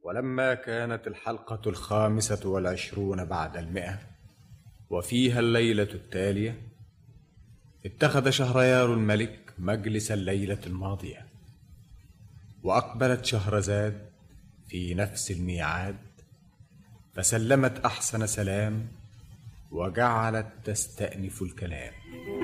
ولما كانت الحلقة الخامسة والعشرون بعد المئة وفيها الليلة التالية اتخذ شهريار الملك مجلس الليلة الماضية وأقبلت شهرزاد في نفس الميعاد فسلمت أحسن سلام وجعلت تستأنف الكلام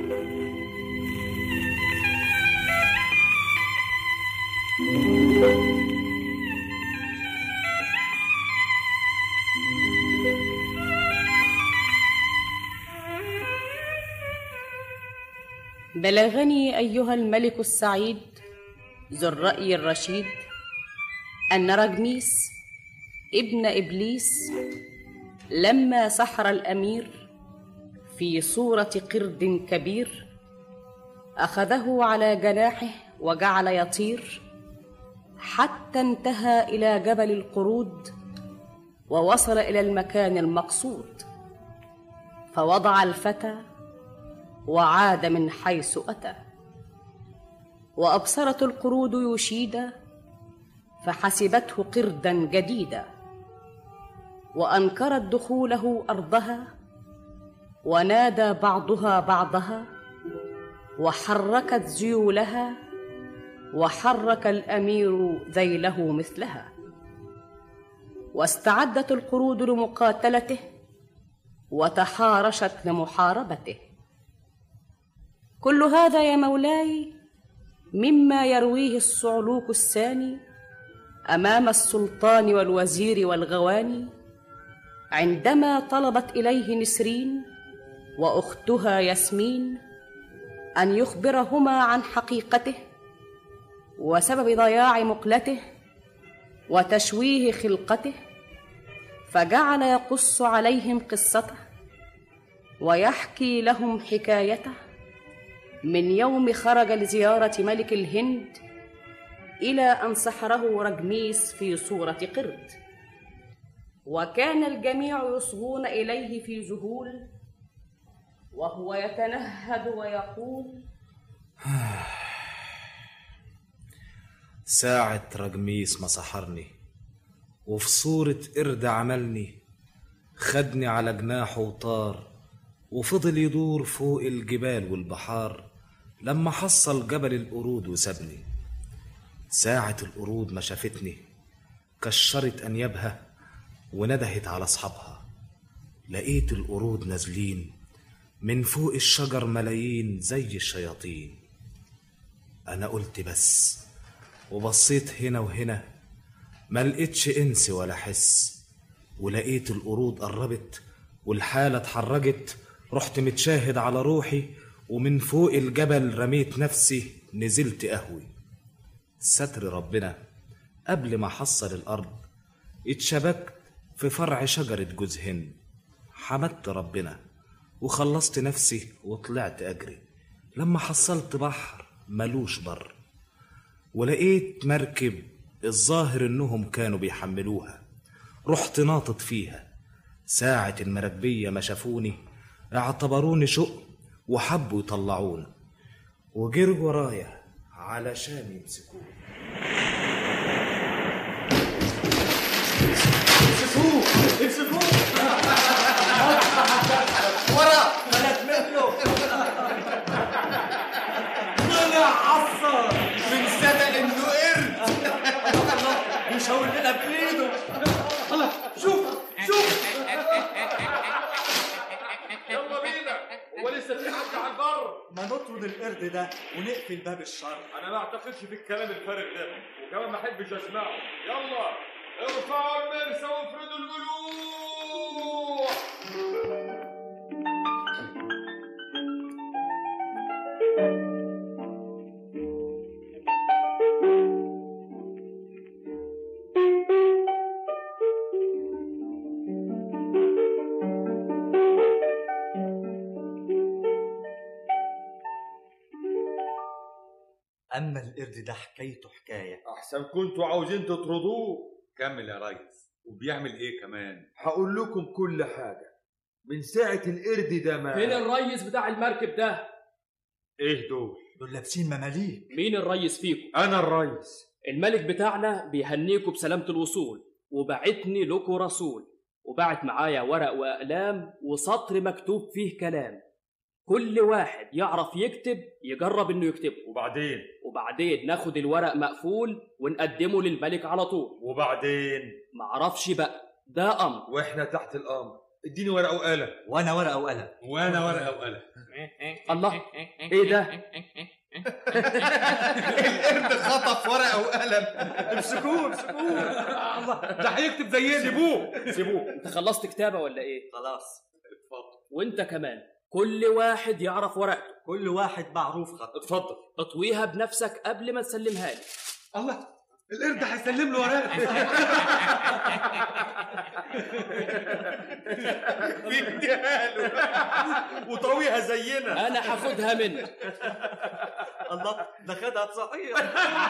بلغني ايها الملك السعيد ذو الراي الرشيد ان رجميس ابن ابليس لما سحر الامير في صوره قرد كبير اخذه على جناحه وجعل يطير حتى انتهى الى جبل القرود ووصل الى المكان المقصود فوضع الفتى وعاد من حيث اتى وابصرت القرود يشيدا فحسبته قردا جديدا وانكرت دخوله ارضها ونادى بعضها بعضها وحركت ذيولها وحرك الامير ذيله مثلها واستعدت القرود لمقاتلته وتحارشت لمحاربته كل هذا يا مولاي مما يرويه الصعلوك الثاني امام السلطان والوزير والغواني عندما طلبت اليه نسرين واختها ياسمين ان يخبرهما عن حقيقته وسبب ضياع مقلته وتشويه خلقته فجعل يقص عليهم قصته ويحكي لهم حكايته من يوم خرج لزياره ملك الهند الى ان سحره رجميس في صوره قرد وكان الجميع يصغون اليه في ذهول وهو يتنهد ويقول ساعة رجميس ما سحرني وفي صورة قرد عملني خدني على جناحه وطار وفضل يدور فوق الجبال والبحار لما حصل جبل القرود وسابني ساعة القرود ما شافتني كشرت أنيابها وندهت على أصحابها لقيت القرود نازلين من فوق الشجر ملايين زي الشياطين أنا قلت بس وبصيت هنا وهنا ما لقيتش انس ولا حس ولقيت القرود قربت والحالة اتحرجت رحت متشاهد على روحي ومن فوق الجبل رميت نفسي نزلت قهوي ستر ربنا قبل ما حصل الأرض اتشبكت في فرع شجرة جوز هند حمدت ربنا وخلصت نفسي وطلعت أجري لما حصلت بحر ملوش بر ولقيت مركب الظاهر انهم كانوا بيحملوها رحت ناطط فيها ساعة المراكبية ما شافوني اعتبروني شق وحبوا يطلعوني وجروا ورايا علشان يمسكوني امسكوه امسكوه ورا بلد منه طلع عصر من صدق انه قرد بيشاور لنا بايده الله شوف شوف يلا بينا هو لسه في حد على البر ما نطرد القرد ده ونقفل باب الشر انا ما اعتقدش في الكلام الفارغ ده وكمان ما احبش اسمعه يلا ارفعوا المرسى وافردوا الجلوح اما القرد ده حكايته حكايه احسن كنتوا عاوزين تطردوه كمل يا ريس وبيعمل ايه كمان هقول لكم كل حاجة من ساعة القرد ده ما فين الريس بتاع المركب ده؟ ايه دول دول لابسين مماليك مين الريس فيكم؟ انا الريس الملك بتاعنا بيهنيكوا بسلامة الوصول وبعتني لكم رسول وبعت معايا ورق وأقلام وسطر مكتوب فيه كلام كل واحد يعرف يكتب يجرب انه يكتبه وبعدين وبعدين ناخد الورق مقفول ونقدمه للملك على طول وبعدين معرفش بقى ده امر واحنا تحت الامر اديني ورقه وقلم وانا ورقه وقلم وانا ورقه وقلم الله ايه ده القرد خطف ورقه وقلم امسكوه امسكوه الله ده هيكتب زينا سيبوه سيبوه انت خلصت كتابه ولا ايه خلاص وانت كمان كل واحد يعرف ورقته كل واحد معروف خط اتفضل اطويها بنفسك قبل ما تسلمها لي الله القرد هيسلم له ورقه بيديها له وطويها زينا انا هاخدها منك الله ده خدها صحيح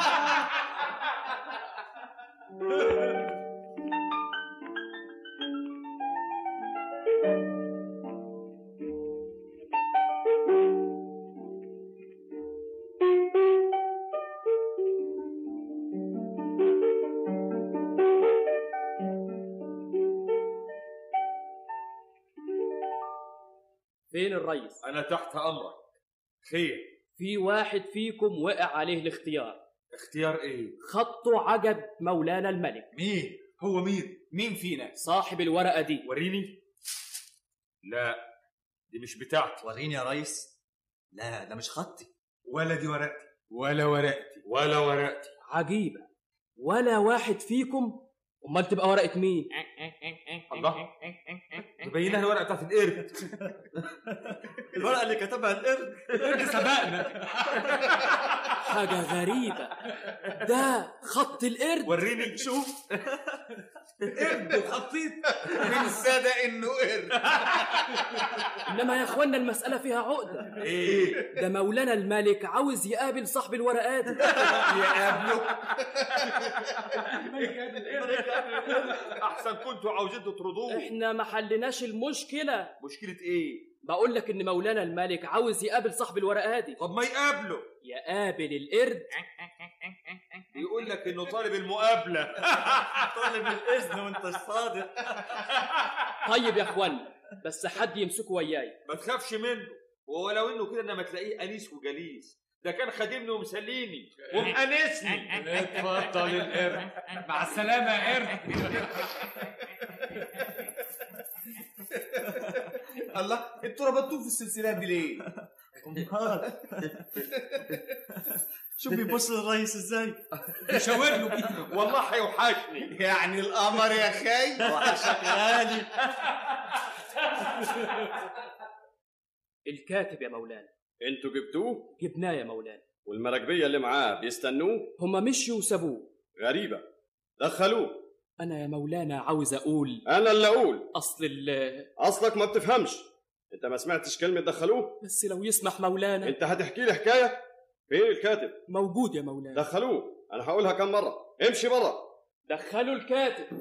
فين الريس انا تحت امرك خير في واحد فيكم وقع عليه الاختيار اختيار ايه خطه عجب مولانا الملك مين هو مين مين فينا صاحب الورقه دي وريني لا دي مش بتاعتي وريني يا ريس لا ده مش خطي ولا دي ورقتي ولا ورقتي ولا ورقتي عجيبه ولا واحد فيكم امال تبقى ورقه مين الله مبينها الورقه بتاعت القرد الورقه اللي كتبها القرد القرد سبقنا حاجه غريبه ده خط القرد وريني شوف قرد وخطيط من صدق انه قرد انما يا اخوانا المساله فيها عقده ايه ده مولانا الملك عاوز يقابل صاحب الورقات يقابله احسن كنتوا عاوزين تطردوه احنا ما حلناش المشكله مشكله ايه بقول لك ان مولانا الملك عاوز يقابل صاحب الورقه دي طب ما يقابله يقابل القرد يقول لك انه طالب المقابله طالب الاذن وانت الصادق طيب يا اخوانا بس حد يمسكه وياي ما تخافش منه ولو انه كده انما تلاقيه انيس وجليس ده كان خادمني ومسليني ومأنسني اتفضل القرد مع السلامه يا قرد الله انتوا ربطوه في السلسلات دي ليه؟ امال شوف بيبص للريس ازاي يشاور له بيه والله هيوحشني يعني القمر يا خي وحشك غالي الكاتب يا مولانا انتوا جبتوه جبناه يا مولانا والمراكبيه اللي معاه بيستنوه هما مشوا وسابوه غريبه دخلوه انا يا مولانا عاوز اقول انا اللي اقول اصل ال اصلك ما بتفهمش انت ما سمعتش كلمه دخلوه بس لو يسمح مولانا انت هتحكي لي حكايه فين الكاتب موجود يا مولانا دخلوه انا هقولها كم مره امشي بره دخلوا الكاتب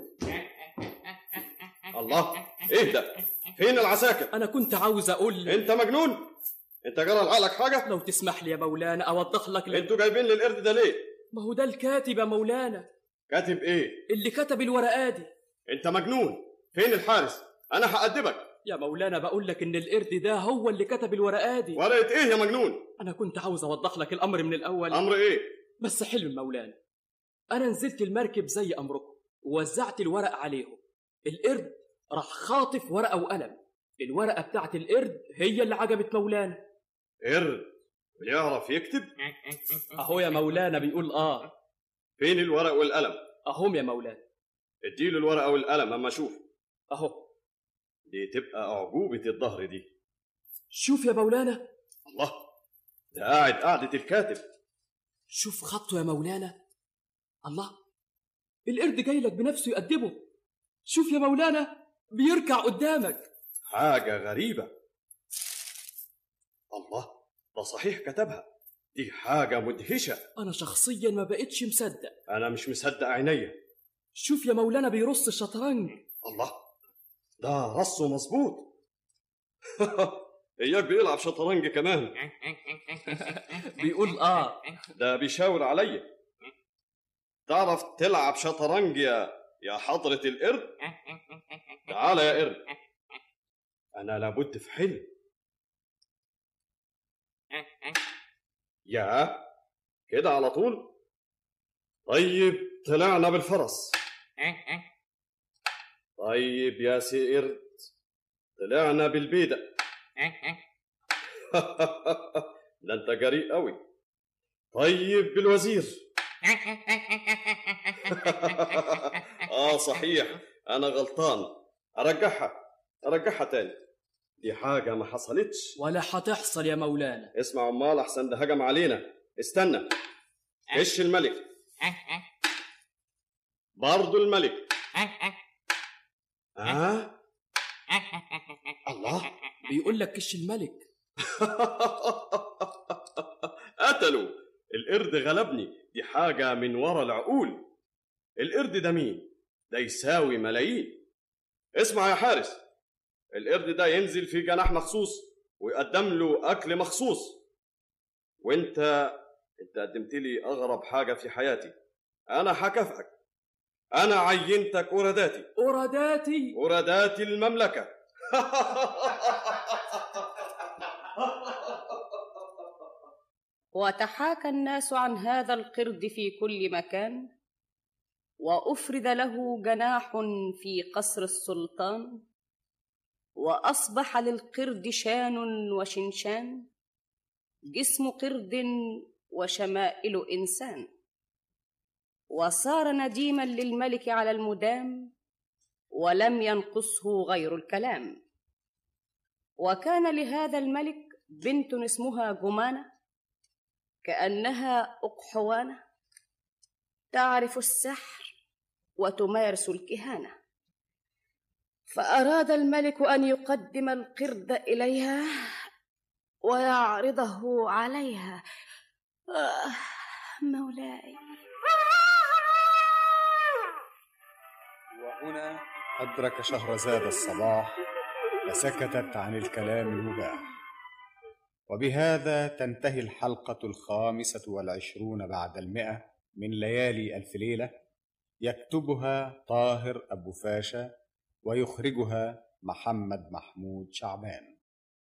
الله ايه ده فين العساكر انا كنت عاوز اقول انت مجنون انت جرى لعقلك حاجه لو تسمح لي يا مولانا اوضح لك ل... انتوا جايبين لي القرد ده ليه ما هو ده الكاتب يا مولانا كاتب ايه اللي كتب الورقه دي انت مجنون فين الحارس انا هأدبك يا مولانا بقول لك ان القرد ده هو اللي كتب الورقه دي ورقه ايه يا مجنون انا كنت عاوز اوضح لك الامر من الاول امر ايه بس حلو مولانا انا نزلت المركب زي امركم ووزعت الورق عليهم القرد راح خاطف ورقه وقلم الورقه بتاعت القرد هي اللي عجبت مولانا قرد بيعرف يكتب اهو يا مولانا بيقول اه فين الورق والقلم اهم يا مولانا اديله الورقه والقلم اما اشوف اهو دي تبقى اعجوبه الظهر دي شوف يا مولانا الله ده قاعد قعده الكاتب شوف خطه يا مولانا الله القرد جاي لك بنفسه يأدبه شوف يا مولانا بيركع قدامك حاجه غريبه الله ده صحيح كتبها دي حاجه مدهشه انا شخصيا ما بقتش مصدق انا مش مصدق عينيا شوف يا مولانا بيرص الشطرنج الله ده رصه مظبوط اياك بيلعب شطرنج كمان بيقول اه ده بيشاور عليا تعرف تلعب شطرنج يا يا حضرة القرد تعال يا قرد أنا لابد في حلم يا كده على طول طيب طلعنا بالفرس طيب يا سي قرد طلعنا بالبيدق ده انت جريء قوي طيب بالوزير اه صحيح انا غلطان ارجعها ارجعها تاني دي حاجة ما حصلتش ولا هتحصل يا مولانا اسمع امال احسن ده هجم علينا استنى ايش الملك برضو الملك ها الله بيقول لك كش الملك قتلوا القرد غلبني دي حاجة من ورا العقول القرد ده مين؟ ده يساوي ملايين اسمع يا حارس القرد ده ينزل في جناح مخصوص ويقدم له أكل مخصوص وانت انت قدمت لي أغرب حاجة في حياتي أنا هكافئك أنا عينتك أوراداتي أوراداتي أوراداتي المملكة وتحاكى الناس عن هذا القرد في كل مكان وافرد له جناح في قصر السلطان واصبح للقرد شان وشنشان جسم قرد وشمائل انسان وصار نديما للملك على المدام ولم ينقصه غير الكلام وكان لهذا الملك بنت اسمها جمانه كانها اقحوانه تعرف السحر وتمارس الكهانه فاراد الملك ان يقدم القرد اليها ويعرضه عليها آه مولاي وهنا أدرك شهرزاد الصباح فسكتت عن الكلام المباح وبهذا تنتهي الحلقة الخامسة والعشرون بعد المئة من ليالي ألف ليلة يكتبها طاهر أبو فاشا ويخرجها محمد محمود شعبان